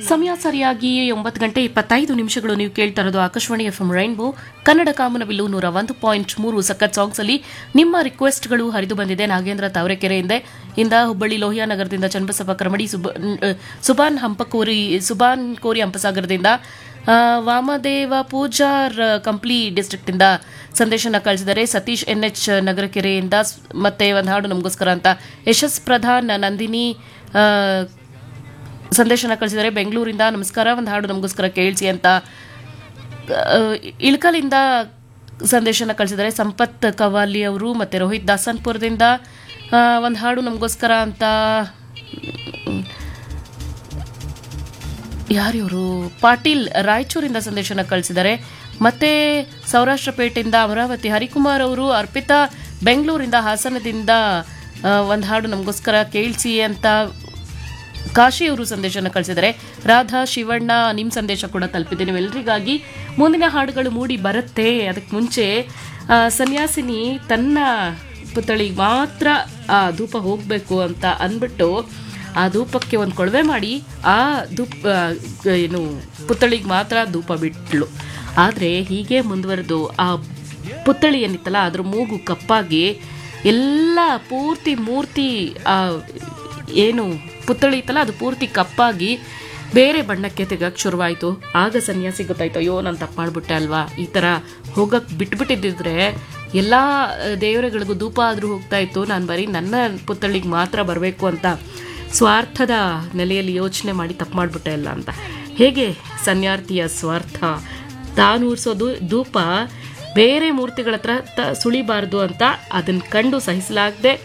ಸಮಯ ಸರಿಯಾಗಿ ಒಂಬತ್ತು ಗಂಟೆ ಇಪ್ಪತ್ತೈದು ನಿಮಿಷಗಳು ನೀವು ಕೇಳ್ತಾ ಇರೋದು Akashvani F M rainbow Kannada Kamanabillu ನೂರ ಒಂದು ಪಾಯಿಂಟ್ ಮೂರು ಸಖತ್ ಸಾಂಗ್ಸ್ ಅಲ್ಲಿ ನಿಮ್ಮ ರಿಕ್ವೆಸ್ಟ್ಗಳು ಹರಿದು ಬಂದಿದೆ ನಾಗೇಂದ್ರ ತಾವರೆಕೆರೆಯಿಂದ ಇಂದ ಹುಬ್ಬಳ್ಳಿ ಲೋಹಿಯಾ ನಗರದಿಂದ ಚನ್ನಬಸಪ್ಪ ಕರಮಡಿ ಸುಬ- ಅಹ್, ಸುಬಾನ್ ಹಂಪಕೋರಿ ಸುಬಾನ್ ಕೋರಿ ಹಂಪಸಾಗರದಿಂದ ಆ, ವಾಮದೇವ ಪೂಜಾರ್ ಕಂಪ್ಲಿ ಡಿಸ್ಟ್ರಿಕ್ಟ್ ಇಂದ ಸಂದೇಶನ ಕಳಿಸಿದರೆ ಸತೀಶ್ ಎನ್ ಎಚ್ ನಗರಕೆರೆಯಿಂದ ಸ್- ಮತ್ತೆ ಒಂದು ಹಾಡು ನಮಗೋಸ್ಕರ ಅಂತ ಯಶಸ್ ಪ್ರಧಾನ್ ನಂದಿನಿ ಆ, ಸಂದೇಶನ ಕಳಿಸಿದರೆ ಬೆಂಗಳೂರಿಂದ ನಮಸ್ಕಾರ ಒಂದು ಹಾಡು ನಮಗೋಸ್ಕರ ಕೇಳಿಸಿ ಅಂತ ಆ, ಇಳ್ಕಲಿಂದ ಸಂದೇಶನ ಕಳಿಸಿದರೆ ಸಂಪತ್ ಕವಾಲಿ ಅವರು ಮತ್ತೆ ರೋಹಿತ್ ದಾಸನ್ಪುರದಿಂದ ಒಂದು ಹಾಡು ನಮಗೋಸ್ಕರ ಅಂತ ಯಾರಿವರು ಪಾಟೀಲ್ ರಾಯಚೂರಿಂದ ಸಂದೇಶನ ಕಳಿಸಿದ್ದಾರೆ ಮತ್ತೆ ಸೌರಾಷ್ಟ್ರ ಪೇಟೆಯಿಂದ ಅಮರಾವತಿ ಹರಿಕುಮಾರ್ ಅವರು ಅರ್ಪಿತಾ ಬೆಂಗಳೂರಿಂದ ಹಾಸನದಿಂದ ಒಂದು ಹಾಡು ನಮಗೋಸ್ಕರ ಕೇಳಿಸಿ ಅಂತ ಕಾಶಿ ಅವರು ಸಂದೇಶನ ಕಳಿಸಿದ್ದಾರೆ ರಾಧಾ ಶಿವಣ್ಣ ನಿಮ್ಮ ಸಂದೇಶ ಕೂಡ ತಲುಪಿದೆ ನೀವೆಲ್ಲರಿಗಾಗಿ ಮುಂದಿನ ಹಾಡುಗಳು ಮೂಡಿ ಬರುತ್ತೆ ಅದಕ್ಕೆ ಮುಂಚೆ ಆ, ಸನ್ಯಾಸಿನಿ ತನ್ನ ಪುತ್ಥಳಿಗೆ ಮಾತ್ರ ಆ ಧೂಪ ಹೋಗಬೇಕು ಅಂತ ಅಂದ್ಬಿಟ್ಟು ಆ ಧೂಪಕ್ಕೆ ಒಂದು ಕೊಳವೆ ಮಾಡಿ ಆ ಧೂಪ ಆ, ಏನು ಪುತ್ಥಳಿಗೆ ಮಾತ್ರ ಧೂಪ ಬಿಟ್ಲು ಆದರೆ ಹೀಗೆ ಮುಂದುವರೆದು ಆ ಪುತ್ಥಳಿ ಏನಿತ್ತಲ್ಲ ಅದ್ರ ಮೂಗು ಕಪ್ಪಾಗಿ ಎಲ್ಲ ಪೂರ್ತಿ ಮೂರ್ತಿ ಆ ಏನು ಪುತ್ಥಳಿ ಇತ್ತಲ್ಲ ಅದು ಪೂರ್ತಿ ಕಪ್ಪಾಗಿ ಬೇರೆ ಬಣ್ಣಕ್ಕೆ ತೆಗಕ್ಕೆ ಶುರುವಾಯಿತು ಆಗ ಸನ್ಯಾಸಿ ಗೊತ್ತಾಯ್ತು ಅಯ್ಯೋ ನಾನು ತಪ್ಪು ಮಾಡಿಬಿಟ್ಟೆ ಅಲ್ವಾ ಈ ಥರ ಹೋಗಕ್ಕೆ ಬಿಟ್ಬಿಟ್ಟಿದ್ದಿದ್ರೆ ಎಲ್ಲ ದೇವರುಗಳಿಗೂ ಧೂಪ ಆದರೂ ಹೋಗ್ತಾ ಇತ್ತು ನಾನು ಬರೀ ನನ್ನ ಪುತ್ಥಳಿಗೆ ಮಾತ್ರ ಬರಬೇಕು ಅಂತ ಸ್ವಾರ್ಥದ ನೆಲೆಯಲ್ಲಿ ಯೋಚನೆ ಮಾಡಿ ತಪ್ಪು ಮಾಡಿಬಿಟ್ಟೆ ಅಲ್ಲ ಅಂತ ಹೇಗೆ ಸನ್ಯಾರ್ಥಿಯ ಸ್ವಾರ್ಥ ತಾನು ಉರ್ಸೋದು ಧೂಪ ಬೇರೆ ಮೂರ್ತಿಗಳ ಹತ್ರ ತ ಸುಳಿಬಾರ್ದು ಅಂತ ಅದನ್ನ ಕಂಡು ಸಹಿಸಲಾಗದೆ